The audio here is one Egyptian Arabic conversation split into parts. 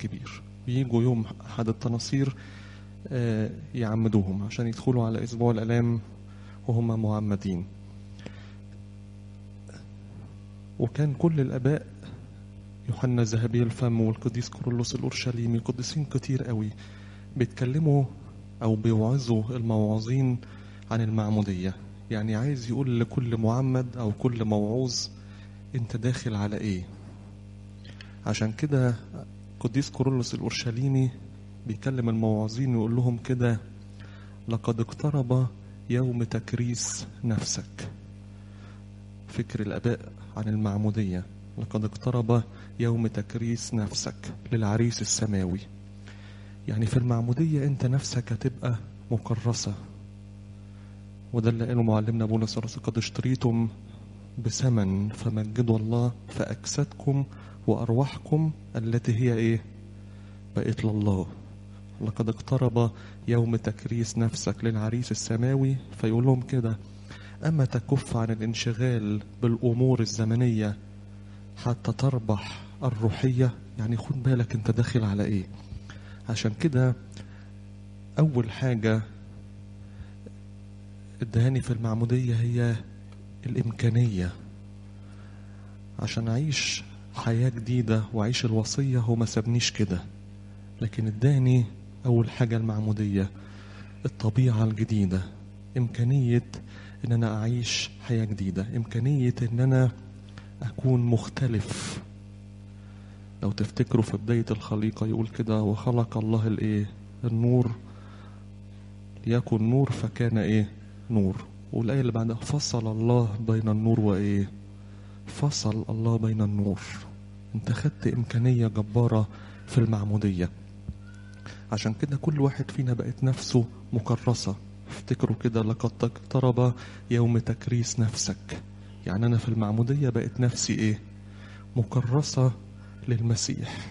الكبير بيجوا يوم أحد التناصير آه، يعمدوهم عشان يدخلوا على أسبوع الآلام وهم معمدين وكان كل الآباء يوحنا ذهبي الفم والقديس كورولوس الأورشليمي قديسين كتير قوي بيتكلموا أو بيوعظوا الموعظين عن المعمودية يعني عايز يقول لكل معمد أو كل موعوظ أنت داخل على إيه عشان كده قديس كورولوس الأورشليمي بيكلم الموعظين ويقول لهم كده لقد اقترب يوم تكريس نفسك فكر الآباء عن المعمودية لقد اقترب يوم تكريس نفسك للعريس السماوي يعني في المعمودية أنت نفسك هتبقى مكرسة وده اللي قاله معلمنا بولس الرسول قد اشتريتم بثمن فمجدوا الله فأجسادكم وأرواحكم التي هي إيه بقت لله لقد اقترب يوم تكريس نفسك للعريس السماوي فيقول لهم كده أما تكف عن الانشغال بالأمور الزمنية حتى تربح الروحية يعني خد بالك انت داخل على ايه عشان كده أول حاجة ادهاني في المعمودية هي الإمكانية عشان أعيش حياة جديدة وأعيش الوصية هو ما سابنيش كده لكن اداني أول حاجة المعمودية الطبيعة الجديدة إمكانية إن أنا أعيش حياة جديدة إمكانية إن أنا أكون مختلف لو تفتكروا في بداية الخليقة يقول كده وخلق الله الإيه النور ليكن نور فكان إيه نور والآية اللي بعدها فصل الله بين النور وإيه فصل الله بين النور انت خدت إمكانية جبارة في المعمودية عشان كده كل واحد فينا بقت نفسه مكرسة افتكروا كده لقد اقترب يوم تكريس نفسك يعني أنا في المعمودية بقت نفسي إيه مكرسة للمسيح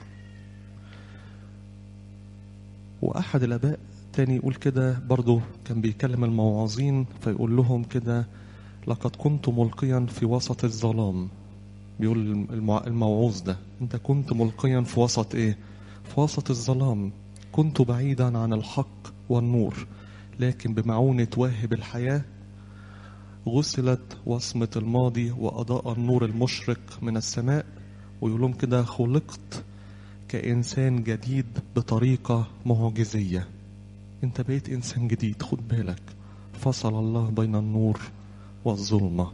وأحد الآباء تاني يقول كده برضو كان بيكلم الموعظين فيقول لهم كده لقد كنت ملقيا في وسط الظلام بيقول المع- الموعوظ ده انت كنت ملقيا في وسط ايه في وسط الظلام كنت بعيدا عن الحق والنور لكن بمعونة واهب الحياة غسلت وصمة الماضي وأضاء النور المشرق من السماء ويقول لهم كده خلقت كإنسان جديد بطريقة معجزية انت بقيت إنسان جديد خد بالك فصل الله بين النور والظلمة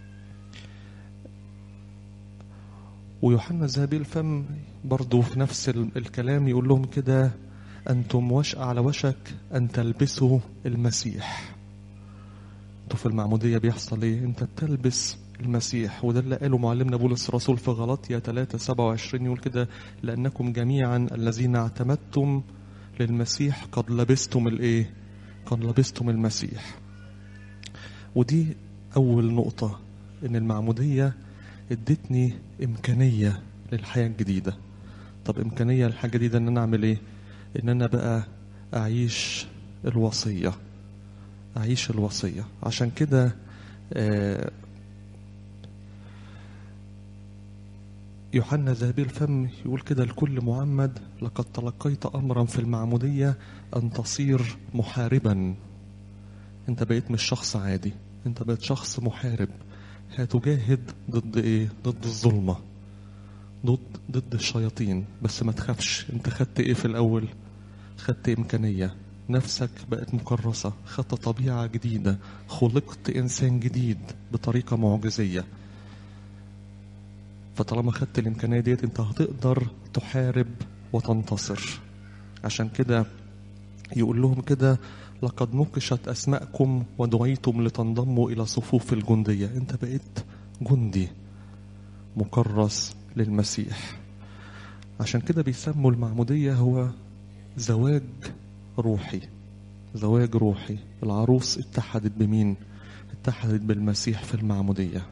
ويوحنا ذهبي الفم برضو في نفس ال- الكلام يقول لهم كده أنتم وش على وشك أن تلبسوا المسيح انتوا في المعمودية بيحصل ايه انت بتلبس المسيح وده اللي قاله معلمنا بولس الرسول في غلطية 3 27 يقول كده لأنكم جميعا الذين اعتمدتم للمسيح قد لبستم الايه قد لبستم المسيح ودي أول نقطة إن المعمودية ادتني إمكانية للحياة الجديدة طب إمكانية للحاجة الجديدة إن أنا أعمل إيه؟ إن أنا بقى أعيش الوصية أعيش الوصية عشان كده آه، يوحنا ذهبي الفم يقول كده لكل معمد لقد تلقيت أمرا في المعمودية أن تصير محاربا أنت بقيت مش شخص عادي أنت بقيت شخص محارب هتجاهد ضد إيه؟ ضد الظلمة ضد ضد الشياطين بس ما تخافش أنت خدت إيه في الأول؟ خدت إمكانية نفسك بقت مكرسة خدت طبيعة جديدة خلقت إنسان جديد بطريقة معجزية فطالما خدت الإمكانية ديت أنت هتقدر تحارب وتنتصر عشان كده يقول لهم كده لقد نقشت أسماءكم ودعيتم لتنضموا إلى صفوف الجندية أنت بقيت جندي مكرس للمسيح عشان كده بيسموا المعمودية هو زواج روحي زواج روحي العروس اتحدت بمين اتحدت بالمسيح في المعمودية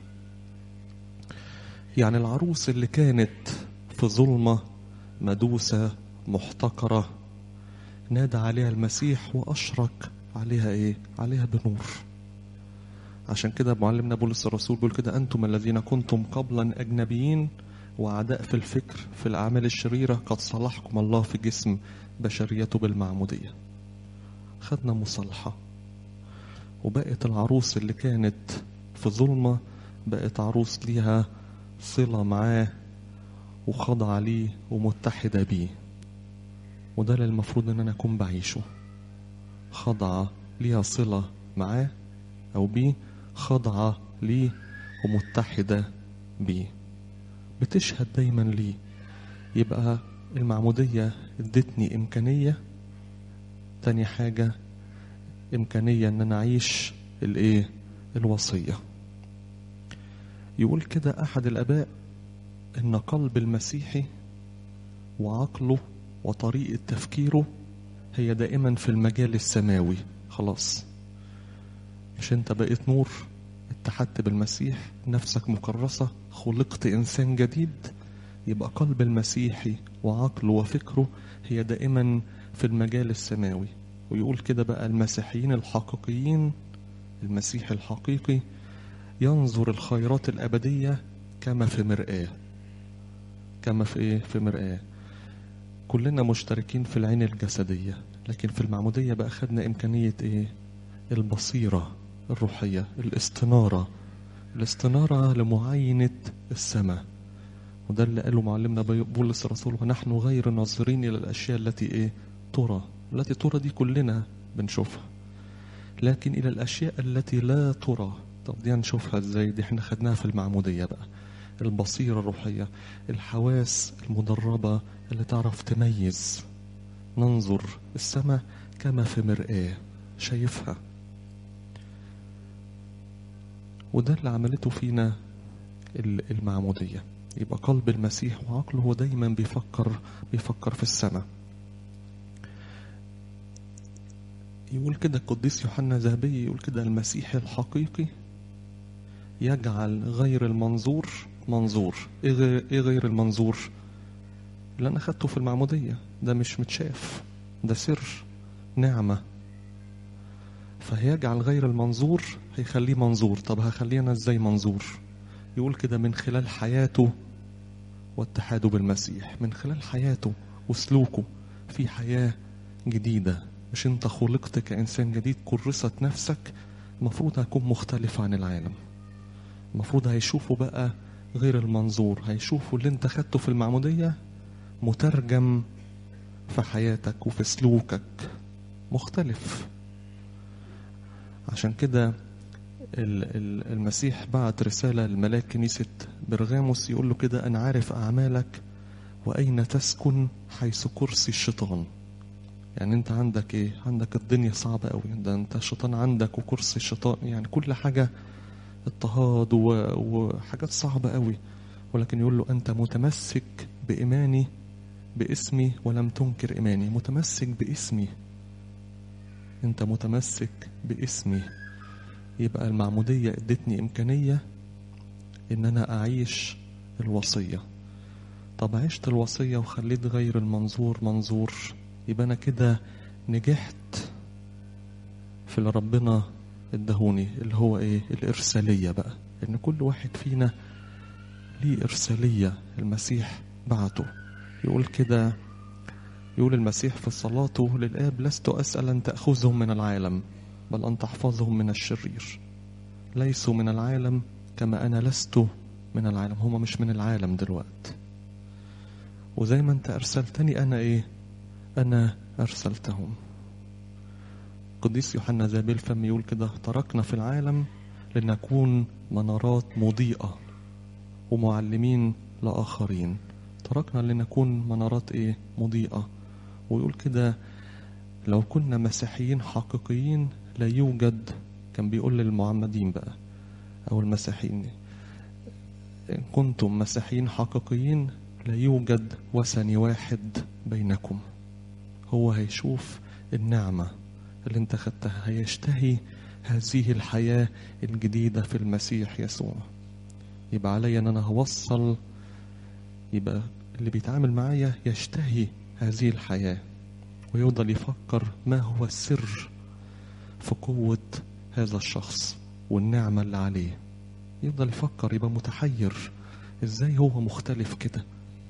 يعني العروس اللي كانت في ظلمة مدوسة محتقرة نادى عليها المسيح وأشرك عليها إيه عليها بنور عشان كده معلمنا بولس الرسول بيقول كده أنتم الذين كنتم قبلا أجنبيين وأعداء في الفكر في الأعمال الشريرة قد صلحكم الله في جسم بشريته بالمعمودية خدنا مصالحة وبقت العروس اللي كانت في ظلمة بقت عروس ليها صلة معاه وخاضعة ليه ومتحدة بيه وده اللي المفروض ان انا اكون بعيشه خاضعة ليها صلة معاه او بيه خاضعة ليه ومتحدة بيه بتشهد دايما ليه يبقى المعمودية ادتني امكانية تاني حاجة امكانية ان انا اعيش الايه الوصية يقول كده احد الاباء ان قلب المسيحي وعقله وطريقة تفكيره هي دائما في المجال السماوي خلاص مش انت بقيت نور اتحدت بالمسيح نفسك مكرسة خلقت انسان جديد يبقى قلب المسيحي وعقله وفكره هي دائما في المجال السماوي ويقول كده بقى المسيحيين الحقيقيين المسيح الحقيقي ينظر الخيرات الأبدية كما في مرآة كما في إيه؟ في مرآة كلنا مشتركين في العين الجسدية لكن في المعمودية بقى خدنا إمكانية إيه البصيرة الروحية الاستنارة الاستنارة لمعاينة السماء وده اللي قاله معلمنا بولس الرسول ونحن غير ناظرين إلى الأشياء التي إيه ترى التي ترى دي كلنا بنشوفها لكن إلى الأشياء التي لا ترى طب دي هنشوفها ازاي دي احنا خدناها في المعمودية بقى البصيرة الروحية الحواس المدربة اللي تعرف تميز ننظر السماء كما في مرآة شايفها وده اللي عملته فينا المعمودية يبقى قلب المسيح وعقله هو دايما بيفكر بيفكر في السماء يقول كده القديس يوحنا ذهبي يقول كده المسيح الحقيقي يجعل غير المنظور منظور ايه غير, إيه غير المنظور اللي انا خدته في المعمودية ده مش متشاف ده سر نعمة فهيجعل غير المنظور هيخليه منظور طب هخليه انا ازاي منظور يقول كده من خلال حياته واتحاده بالمسيح من خلال حياته وسلوكه في حياة جديدة مش انت خلقت كإنسان جديد كرست نفسك المفروض هكون مختلف عن العالم المفروض هيشوفوا بقى غير المنظور هيشوفوا اللي انت خدته في المعمودية مترجم في حياتك وفي سلوكك مختلف عشان كده المسيح بعت رسالة لملاك كنيسة برغاموس يقول له كده أنا عارف أعمالك وأين تسكن حيث كرسي الشيطان يعني انت عندك ايه عندك الدنيا صعبة قوي ده انت الشيطان عندك وكرسي الشيطان يعني كل حاجة اضطهاد وحاجات صعبة قوي ولكن يقول له أنت متمسك بإيماني باسمي ولم تنكر إيماني متمسك باسمي أنت متمسك باسمي يبقى المعمودية ادتني إمكانية إن أنا أعيش الوصية طب عشت الوصية وخليت غير المنظور منظور يبقى أنا كده نجحت في اللي ربنا ادهوني اللي هو ايه الارسالية بقى ان كل واحد فينا ليه ارسالية المسيح بعته يقول كده يقول المسيح في صلاته للآب لست أسأل أن تأخذهم من العالم بل أن تحفظهم من الشرير ليسوا من العالم كما أنا لست من العالم هما مش من العالم دلوقتي وزي ما أنت أرسلتني أنا إيه أنا أرسلتهم قديس يوحنا ذابيل فم يقول كده تركنا في العالم لنكون منارات مضيئة ومعلمين لآخرين تركنا لنكون منارات ايه مضيئة ويقول كده لو كنا مسيحيين حقيقيين لا يوجد كان بيقول للمعمدين بقى او المسيحيين إن كنتم مسيحيين حقيقيين لا يوجد وثني واحد بينكم هو هيشوف النعمه اللي انت خدتها هيشتهي هذه الحياة الجديدة في المسيح يسوع يبقى عليا ان انا هوصل يبقى اللي بيتعامل معايا يشتهي هذه الحياة ويفضل يفكر ما هو السر في قوة هذا الشخص والنعمة اللي عليه يفضل يفكر يبقى متحير ازاي هو مختلف كده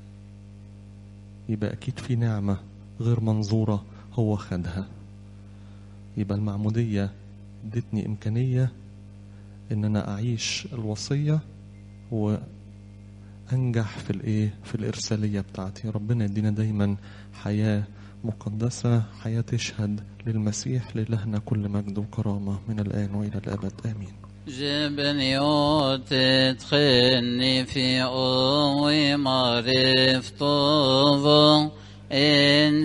يبقى اكيد في نعمة غير منظورة هو خدها يبقى المعمودية ادتني امكانية ان انا اعيش الوصية وانجح في الايه في الارسالية بتاعتي ربنا يدينا دايما حياة مقدسة حياة تشهد للمسيح لإلهنا كل مجد وكرامة من الآن وإلى الأبد آمين جبني وتدخلني في قوي معرفته إن